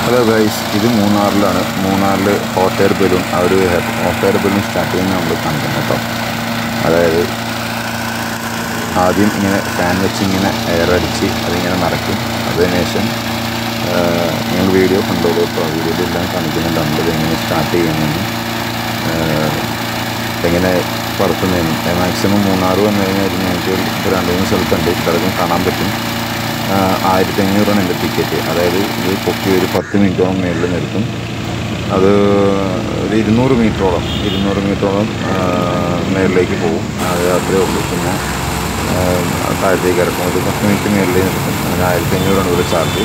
hello guys ഇത് മൂന്നാറിലാണ് മൂന്നാറിൽ ഹോട്ട് എയർ ബലൂൺ അവർ ഹോട്ട് എയർ ബലൂൺ സ്റ്റാർട്ട് ചെയ്യുന്നത് നമ്മൾ കാണിക്കുന്നത് കേട്ടോ അതായത് ആദ്യം ഇങ്ങനെ ഫാൻ വെച്ച് ഇങ്ങനെ എയർ അടിച്ച് അതിങ്ങനെ നടക്കും അതിനുശേഷം നിങ്ങൾ വീഡിയോ കണ്ടോളൂ കേട്ടോ വീഡിയോയിലെല്ലാം കാണിക്കുന്നുണ്ട് നമ്മളിത് എങ്ങനെ സ്റ്റാർട്ട് ചെയ്യുന്നതെന്ന് എങ്ങനെ പറത്തുന്നതെന്ന് മാക്സിമം മൂന്നാറ് വന്നു കഴിഞ്ഞാൽ ഞങ്ങൾക്ക് ഇപ്പോൾ രണ്ട് മൂന്ന് സ്ഥലത്തുണ്ട് പലർക്കും കാണാൻ പറ്റും ആയിരത്തി അഞ്ഞൂറാണ് എൻ്റെ ടിക്കറ്റ് അതായത് ഇത് പൊക്കി ഒരു പത്ത് മിനിറ്റോളം മേളിൽ നിർത്തും അത് ഒരു ഇരുന്നൂറ് മീറ്ററോളം ഇരുന്നൂറ് മീറ്ററോളം മേളിലേക്ക് പോകും അത് അത്രേ ഉള്ളൂ പിന്നെ താഴത്തേക്ക് ഇറക്കും ഒരു പത്ത് മിനിറ്റ് മേളിൽ നിർത്തും അതിന് ആയിരത്തി അഞ്ഞൂറാണ് ഇവിടെ ചാർജ്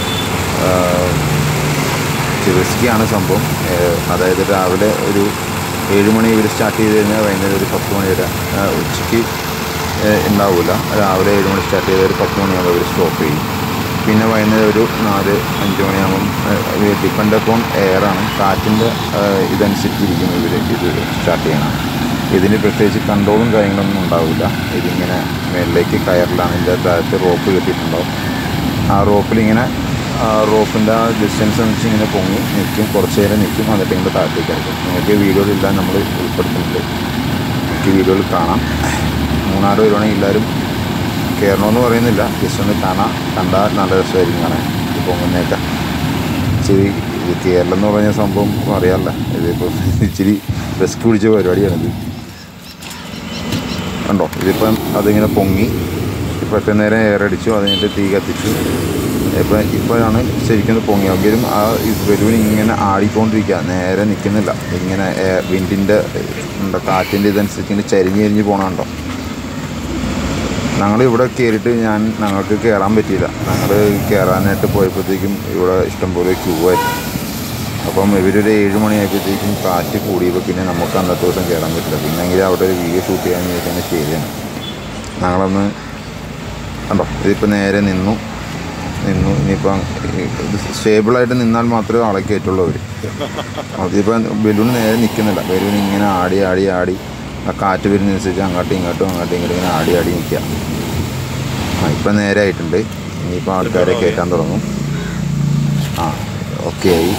റിസ്ക്കിയാണ് സംഭവം അതായത് രാവിലെ ഒരു ഏഴ് മണി ഇവർ സ്റ്റാർട്ട് ചെയ്ത് കഴിഞ്ഞാൽ വൈകുന്നേരം ഒരു പത്ത് മണി വരെ ഉച്ചയ്ക്ക് ഉണ്ടാവില്ല രാവിലെ ഏഴ് മണി സ്റ്റാർട്ട് ചെയ്ത് ഒരു പത്ത് മണിയാകുമ്പോൾ ഇവർ സ്റ്റോപ്പ് ചെയ്യും പിന്നെ വൈകുന്നേരം ഒരു നാല് അഞ്ച് മണിയാകുമ്പം ഡിപ്പെൻഡ് അപ്പോൺ എയറാണ് കാറ്റിൻ്റെ ഇതനുസരിച്ചിരിക്കും ഇവർ ഇത് സ്റ്റാർട്ട് ചെയ്യണം ഇതിന് പ്രത്യേകിച്ച് കൺട്രോളും കാര്യങ്ങളൊന്നും ഉണ്ടാവില്ല ഇതിങ്ങനെ മേളിലേക്ക് കയറിലാണ് ഇതിൻ്റെ താഴത്ത് റോപ്പ് കെട്ടിയിട്ടുണ്ടാവും ആ റോപ്പിലിങ്ങനെ റോപ്പിൻ്റെ ആ ഡിസ്റ്റൻസ് വെച്ച് ഇങ്ങനെ പൊങ്ങി നിൽക്കും കുറച്ച് നേരം നിൽക്കും എന്നിട്ട് ഇങ്ങനെ താഴത്തേക്ക് ഇറക്കും നിങ്ങൾക്ക് വീഡിയോയിലെല്ലാം നമ്മൾ ഉൾപ്പെടുത്തുന്നുണ്ട് നിങ്ങൾക്ക് വീഡിയോയിൽ കാണാം മൂന്നാറ് വരുവാണെങ്കിൽ എല്ലാവരും കയറണമെന്ന് പറയുന്നില്ല ജസ്റ്റ് ഒന്ന് കാണാം കണ്ടാൽ നല്ല രസമായിരിക്കും കാണാൻ ഇത് പൊങ്ങുന്നേക്കാം ഇച്ചിരി ഇത് കേരളം എന്ന് പറഞ്ഞ സംഭവം അറിയാമല്ല ഇതിപ്പോൾ ഇച്ചിരി റിസ്ക് പിടിച്ച പരിപാടിയാണിത് കണ്ടോ ഇതിപ്പം അതിങ്ങനെ പൊങ്ങി ഇപ്പോഴത്തെ നേരം എയർ അടിച്ചു അത് കഴിഞ്ഞിട്ട് തീ കത്തിച്ചു ഇപ്പം ഇപ്പോഴാണ് ശരിക്കും പൊങ്ങിയെങ്കിലും ആ ബലൂൺ ഇങ്ങനെ ആടിക്കൊണ്ടിരിക്കുക നേരെ നിൽക്കുന്നില്ല ഇങ്ങനെ വിൻഡിൻ്റെ ഉണ്ടോ കാറ്റിൻ്റെ ഇതനുസരിച്ച് ഇങ്ങനെ ചരിഞ്ഞ് ചരിഞ്ഞ് പോകണുണ്ടോ ഞങ്ങൾ ഇവിടെ കയറിയിട്ട് ഞാൻ ഞങ്ങൾക്ക് കയറാൻ പറ്റിയില്ല ഞങ്ങൾ കയറാനായിട്ട് പോയപ്പോഴത്തേക്കും ഇവിടെ ഇഷ്ടംപോലെ ക്യൂ ആയിരുന്നു അപ്പം ഇവരൊരു ഏഴ് മണിയായപ്പോഴത്തേക്കും കാറ്റ് കൂടിയപ്പോൾ പിന്നെ നമുക്ക് അന്നത്തെ ദിവസം കയറാൻ പറ്റില്ല പിന്നെങ്കിൽ അവിടെ ഒരു വീഡിയോ ഷൂട്ട് ചെയ്യാമെന്ന് ചോദിച്ചാൽ ശരിയാണ് ഞങ്ങളൊന്ന് കണ്ടോ ഇതിപ്പോൾ നേരെ നിന്നു നിന്നു ഇനിയിപ്പം ഇത് സ്റ്റേബിളായിട്ട് നിന്നാൽ മാത്രമേ ആളെ കയറ്റുള്ളൂ അവർ അതിപ്പോൾ ബലൂൺ നേരെ നിൽക്കുന്നില്ല ബലൂൺ ഇങ്ങനെ ആടി ആടി ആടി ആ കാറ്റ് വരുന്നതനുസരിച്ച് അങ്ങോട്ടും ഇങ്ങോട്ടും അങ്ങോട്ടും ഇങ്ങോട്ടും ഇങ്ങനെ ആടി ആടി നിൽക്കുക ആ ഇപ്പം നേരെ ആയിട്ടുണ്ട് ഇനിയിപ്പോൾ ആൾക്കാരെ കയറ്റാൻ തുടങ്ങും ആ ഓക്കെ ആയി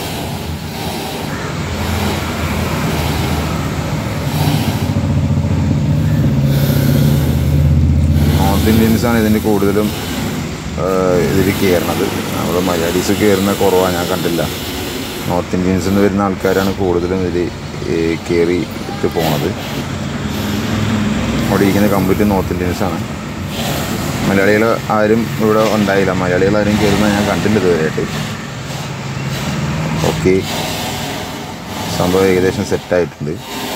നോർത്ത് ഇന്ത്യൻസാണ് ഇതിൻ്റെ കൂടുതലും ഇതിൽ കയറണത് നമ്മുടെ മലയാളീസ് കയറുന്ന കുറവാണ് ഞാൻ കണ്ടില്ല നോർത്ത് ഇന്ത്യൻസിൽ നിന്ന് വരുന്ന ആൾക്കാരാണ് കൂടുതലും ഇതിൽ കയറിയിട്ട് പോണത് അവിടെ ഇരിക്കുന്ന കംപ്ലീറ്റ് നോർത്ത് ഇന്ത്യൻസാണ് മലയാളികൾ ആരും ഇവിടെ ഉണ്ടായില്ല മലയാളികൾ ആരും കയറുന്ന ഞാൻ കണ്ടില്ല ഇതുവരെയായിട്ട് ഓക്കെ സംഭവം ഏകദേശം സെറ്റായിട്ടുണ്ട്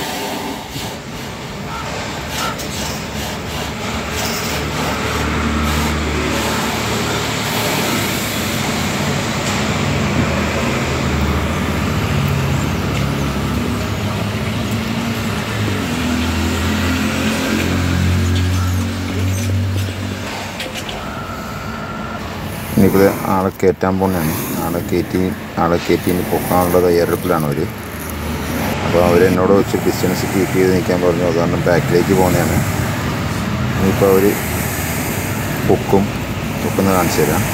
ഇനിയിപ്പോൾ ആളെ കയറ്റാൻ പോകുന്നതാണ് ആളെ കയറ്റി ആളെ കയറ്റി ഇനി പൊക്കാനുള്ള തയ്യാറെടുപ്പിലാണ് അവർ അപ്പോൾ അവർ എന്നോട് വെച്ച് ഡിസ്റ്റൻസ് കീപ്പ് ചെയ്ത് നിൽക്കാൻ പറഞ്ഞു അതുകൊണ്ട് ബാക്കിലേക്ക് പോകുന്നതാണ് ഇനിയിപ്പോൾ അവർ പൊക്കും പൊക്കുന്ന കാണിച്ചു തരാം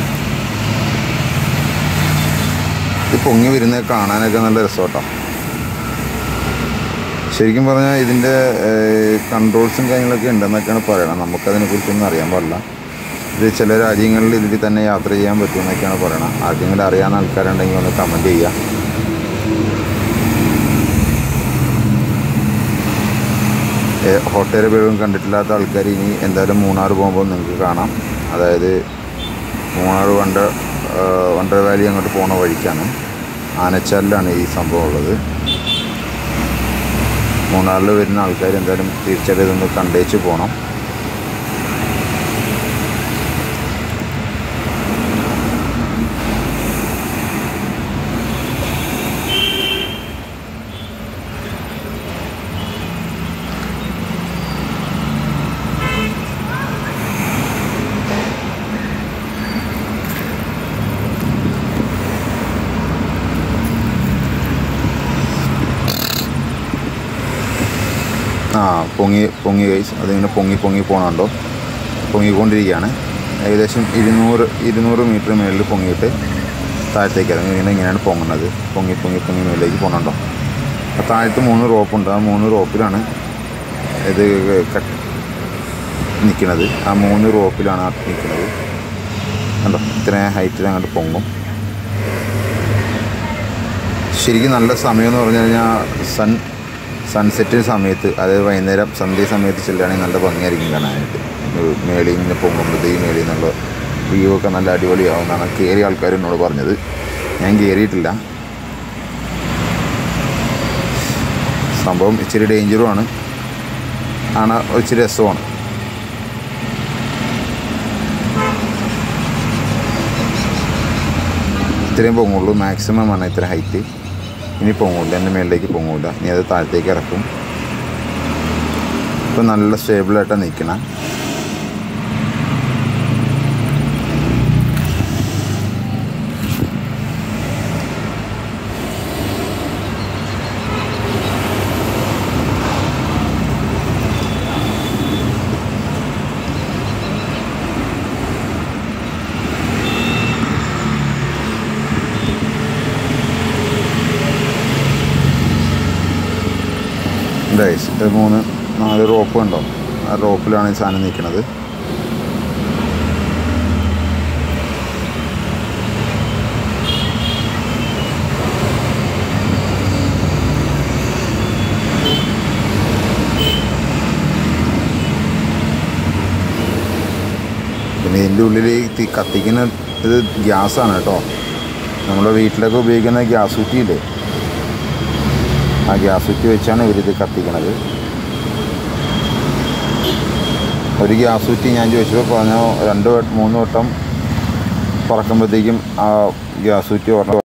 ഇത് പൊങ്ങി വരുന്നത് കാണാനൊക്കെ നല്ല രസമാട്ടോ ശരിക്കും പറഞ്ഞാൽ ഇതിൻ്റെ കൺട്രോൾസും കാര്യങ്ങളൊക്കെ ഉണ്ടെന്നൊക്കെയാണ് പറയണത് നമുക്കതിനെക്കുറിച്ചൊന്നും അറിയാൻ പാടില്ല ഇത് ചില രാജ്യങ്ങളിൽ ഇതിൽ തന്നെ യാത്ര ചെയ്യാൻ പറ്റുമെന്നൊക്കെയാണ് പറയണത് ആർക്കെങ്കിലും അറിയാവുന്ന ആൾക്കാരുണ്ടെങ്കിൽ ഒന്ന് കമൻറ്റ് ചെയ്യുക ഹോട്ടൽ ബലൂൺ കണ്ടിട്ടില്ലാത്ത ആൾക്കാർ ഇനി എന്തായാലും മൂന്നാർ പോകുമ്പോൾ നിങ്ങൾക്ക് കാണാം അതായത് മൂന്നാർ വണ്ട വണ്ടർ വാലി അങ്ങോട്ട് പോണ വഴിക്കാണ് ആനച്ചാലിലാണ് ഈ സംഭവം ഉള്ളത് മൂന്നാറിൽ വരുന്ന ആൾക്കാർ എന്തായാലും തീർച്ചയായിട്ടും ഇതൊന്ന് കണ്ടേച്ച് പോകണം ആ പൊങ്ങി പൊങ്ങി കൈസ് അതിങ്ങനെ പൊങ്ങി പൊങ്ങി പോകണുണ്ടോ പൊങ്ങിക്കൊണ്ടിരിക്കുകയാണ് ഏകദേശം ഇരുന്നൂറ് ഇരുന്നൂറ് മീറ്റർ മേളിൽ പൊങ്ങിയിട്ട് താഴത്തേക്ക് ഇറങ്ങി ഇങ്ങനെ ഇങ്ങനെയാണ് പൊങ്ങുന്നത് പൊങ്ങി പൊങ്ങി പൊങ്ങി മേലേക്ക് പോകണുണ്ടോ ആ താഴത്ത് മൂന്ന് റോപ്പുണ്ട് ആ മൂന്ന് റോപ്പിലാണ് ഇത് കട്ട് നിൽക്കുന്നത് ആ മൂന്ന് റോപ്പിലാണ് ആ നിൽക്കുന്നത് കണ്ടോ ഇത്രയും ഹൈറ്റിൽ അങ്ങോട്ട് പൊങ്ങും ശരിക്കും നല്ല സമയം എന്ന് പറഞ്ഞു കഴിഞ്ഞാൽ സൺ സൺസെറ്റിന് സമയത്ത് അതായത് വൈകുന്നേരം സന്ധ്യ സമയത്ത് ചെല്ലുകയാണെങ്കിൽ നല്ല ഭംഗിയായിരിക്കും കാണാനായിട്ട് ഒരു മേളിൽ നിന്ന് പൊങ്ങുമ്പോഴത്തേക്ക് മേളിൽ നിന്നുള്ള വ്യൂ ഒക്കെ നല്ല അടിപൊളിയാവും എന്നാണ് കയറിയ ആൾക്കാർ എന്നോട് പറഞ്ഞത് ഞാൻ കയറിയിട്ടില്ല സംഭവം ഇച്ചിരി ഡേഞ്ചറുമാണ് ആണ് ഇച്ചിരി രസമാണ് ഇത്രയും പൊങ്ങുള്ളൂ മാക്സിമം ആണ് ഇത്ര ഹൈറ്റ് ഇനി പൊങ്ങൂല എൻ്റെ മേളിലേക്ക് പൊങ്ങൂല ഇനി അത് താഴത്തേക്ക് ഇറക്കും ഇപ്പം നല്ല സ്റ്റേബിളായിട്ടാണ് നിൽക്കണം ഗൈസ് ഇത് മൂന്ന് നാല് റോപ്പ് ഉണ്ടോ ആ റോപ്പിലാണ് ഈ സാധനം നിൽക്കുന്നത് പിന്നെ ഇതിൻ്റെ ഉള്ളിൽ തീ കത്തിക്കുന്ന ഇത് ഗ്യാസാണ് കേട്ടോ നമ്മുടെ വീട്ടിലൊക്കെ ഉപയോഗിക്കുന്ന ഗ്യാസ് കുറ്റിയില്ലേ ആ ഗ്യാസ് കുറ്റി വെച്ചാണ് ഇവരിത് കത്തിക്കണത് ഒരു ഗ്യാസ് കുറ്റി ഞാൻ ചോദിച്ചപ്പോൾ പറഞ്ഞു രണ്ട് വട്ടം മൂന്ന് വട്ടം പറക്കുമ്പോഴത്തേക്കും ആ ഗ്യാസ് കുറ്റി ഉടനെ